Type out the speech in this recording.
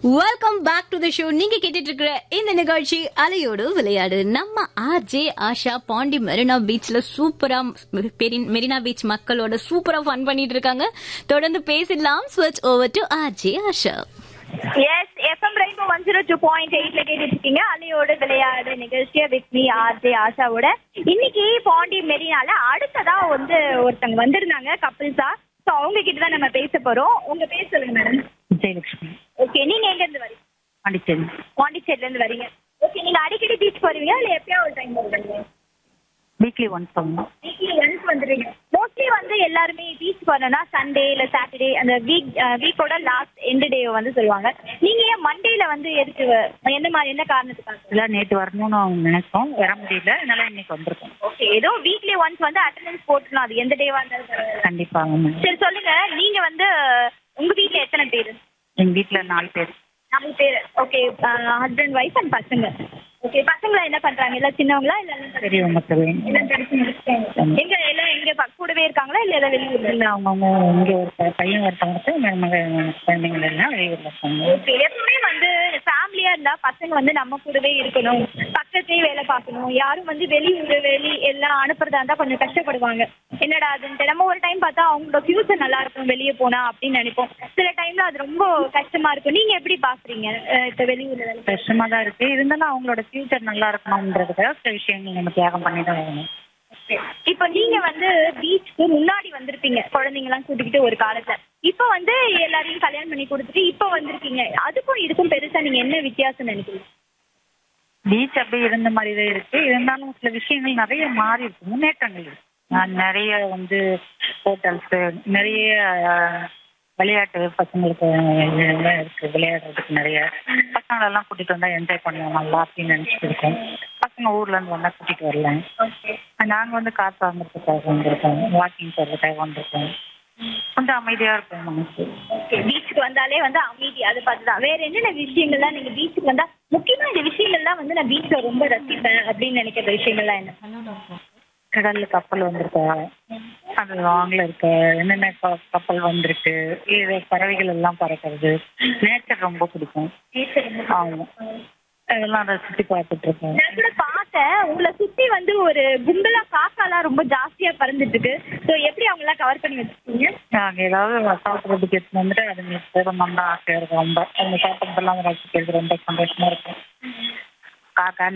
Welcome back to the show நீங்க கேட்டுட்டு இருக்கிற இந்த நிகழ்ச்சி அலையோடு விளையாடு நம்ம ஆர்ஜே ஆஷா பாண்டி மெரினா பீச்ல சூப்பரா பெரி- மெரினா பீச் மக்களோட சூப்பரா ஃபன் பண்ணிட்டு இருக்காங்க தொடர்ந்து பேசிடலாம் ஸ்விட்ச் over to RJ Asha S FM rainbow one zero two point எயிட்ல கேட்டுட்டு இருக்கீங்க அலையோட விளையாடு நிகழ்ச்சியை வித் மீ ஆர்ஜே ஆஷாவோட இன்னைக்கு பாண்டி மெரினால அடுத்ததா வந்து ஒருத்தங்க வந்திருந்தாங்க கப்பிள்ஸா ஸோ அவங்க கிட்ட தான் நம்ம பேச போறோம் உங்க பேர் சொல்லுங்க மேடம் விஜயலட்சுமி ஓகே நீங்க எங்க இருந்து வரீங்க பாண்டிச்சேரி பாண்டிச்சேரில இருந்து வரீங்க ஓகே நீங்க அடிக்கடி பீச் போறீங்களா இல்ல எப்பயாவது ஒரு டைம் வருவீங்க வீக்லி ஒன்ஸ் ஆகும் வீக்லி ஒன்ஸ் வந்துடுறீங்க மோஸ்ட்லி வந்து எல்லாருமே பீச் போனோம்னா சண்டே இல்ல சாட்டர்டே அந்த வீக் வீக்கோட லாஸ்ட் எண்டு டே வந்து சொல்லுவாங்க நீங்க ஏன் மண்டேல வந்து எதுக்கு வ- என்ன மாதிரி என்ன காரணத்துக்காக இல்லை நேற்று வரணும்னு நினைச்சோம் வர முடியல அதனால இன்னைக்கு வந்திருக்கோம் ஓகே ஏதோ வீக்லி ஒன்ஸ் வந்து அட்டெண்டன்ஸ் போட்டுக்கலாம் அது எந்த டேவா இருந்தாலும் பரவாயில்ல. கண்டிப்பாக மேம் சரி சொல்லுங்க நீங்க வந்து உங்க வீட்ல எத்தனை பேர் எங்கள் வீட்டில் நாலு பேர் நாலு பேர் ஓகே ஹஸ்பண்ட் ஒய்ஃப் அண்ட் பசங்க ஓகே பசங்களா என்ன பண்றாங்க எல்லாம் சின்னவங்களா இல்ல எல்லாம் பெரியவங்க பெரியவங்க எல்லாம் படிச்சு முடிச்சிட்டாங்க எங்க எல்லாம் எங்க ப- கூடவே இருக்காங்களா இல்ல ஏதாவது வெளியூர்ல இல்லை அவங்கவுங்க இங்கே ஒரு ப- பையன் ஒருத்தவங்களுக்கு மருமக குழந்தைங்க எல்லாம் வெளியூரில் இருக்காங்க ஓகே எப்பவுமே வந்து ஃபேமிலியா இருந்தா பசங்க வந்து நம்ம கூடவே இருக்கணும் பக்கத்தே வேலை பார்க்கணும் யாரும் வந்து வெளியூர் வெளி எல்லாம் அனுப்புறதா இருந்தா கொஞ்சம் கஷ்டப்படுவாங்க என்னடா அதுன்ட்டு நம்ம ஒரு டைம் பார்த்தா அவங்களோட ஃபியூச்சர் நல்லா இருக்கும் வெளியே போனா அப்படின்னு நினைப்போம் சில டைம்ல அது ரொம்ப கஷ்டமா இருக்கும் நீங்க எப்படி பாக்குறீங்க அஹ் இப்ப வெளியூர்ல வேலை கஷ்டமாக தான் இருக்குது இருந்தாலும் அவங்களோட ஃபியூச்சர் நல்லா இருக்கணுன்றதுக்காக சில விஷயங்கள் நம்ம தியாகம் பண்ணி தான் ஆகணும் இப்போ நீங்க வந்து பீச்சுக்கு முன்னாடி வந்திருப்பீங்க குழந்தைங்கலாம் கூட்டிக்கிட்டு ஒரு காலத்துல இப்போ வந்து எல்லாரையும் கல்யாணம் பண்ணி கொடுத்துட்டு இப்போ வந்திருக்கீங்க அதுக்கும் இதுக்கும் பெருசா நீங்க என்ன வித்தியாசம் நினைக்கிறீங்க பீச் அப்படியே இருந்த மாதிரி தான் இருக்கு இருந்தாலும் சில விஷயங்கள் நிறைய மாறி இருக்கு முன்னேற்றங்கள் இருக்கு நான் நிறைய வந்து ஹோட்டல்ஸ் நிறைய அஹ், விளையாட்டு பசங்களுக்கு இதெல்லாம் இருக்கு விளையாடுறதுக்கு நிறைய பசங்களெல்லாம் கூட்டிட்டு வந்தா என்ஜாய் பண்ணுவோம் நல்லா அப்படின்னு நினைச்சிட்டு இருக்கோம் பசங்க ஊர்ல இருந்து வந்தா கூட்டிட்டு வரலாம் நாங்க வந்து காசு வாங்குறதுக்காக வந்திருக்கோம் வாக்கிங் போறதுக்காக வந்திருக்கோம் கொஞ்சம் அமைதியா இருக்கும் மனசு பீச்சுக்கு வந்தாலே வந்து அமைதி அதை பார்த்து தான் வேற என்னென்ன விஷயங்கள்லாம் நீங்க பீச்சுக்கு வந்தா முக்கியமா இந்த விஷயங்கள்லாம் வந்து நான் பீச்ல ரொம்ப ரசிப்பேன் அப்படின்னு நினைக்கிற விஷயங்கள்லாம் என்ன கடல்ல கப்பல் வந்திருக்கா அது லாங்ல இருக்க என்னென்ன க- கப்பல் வந்திருக்கு இது பறவைகள் எல்லாம் பறக்கிறது நேச்சர் ரொம்ப பிடிக்கும் ஆமா அதெல்லாம் ரசிச்சு பார்த்துட்டு இருக்கோம் நான் கூட பார்த்தேன் உங்களை சுத்தி வந்து ஒரு கும்பலா காக்காலாம் ரொம்ப ஜாஸ்தியா பறந்துட்டு இருக்கு ஸோ எப்படி அவங்க எல்லாம் கவர் பண்ணி வச்சிருக்கீங்க நாங்க ஏதாவது சாப்பிட்றதுக்கு எடுத்துட்டு வந்துட்டு அது நீ போகணும் தான் ஆசையா இருக்கும் ரொம்ப அவங்க சாப்பிட்றதெல்லாம் ரசிக்கிறது ரொம்ப சந்தோஷமா இருக்கும் காக்கா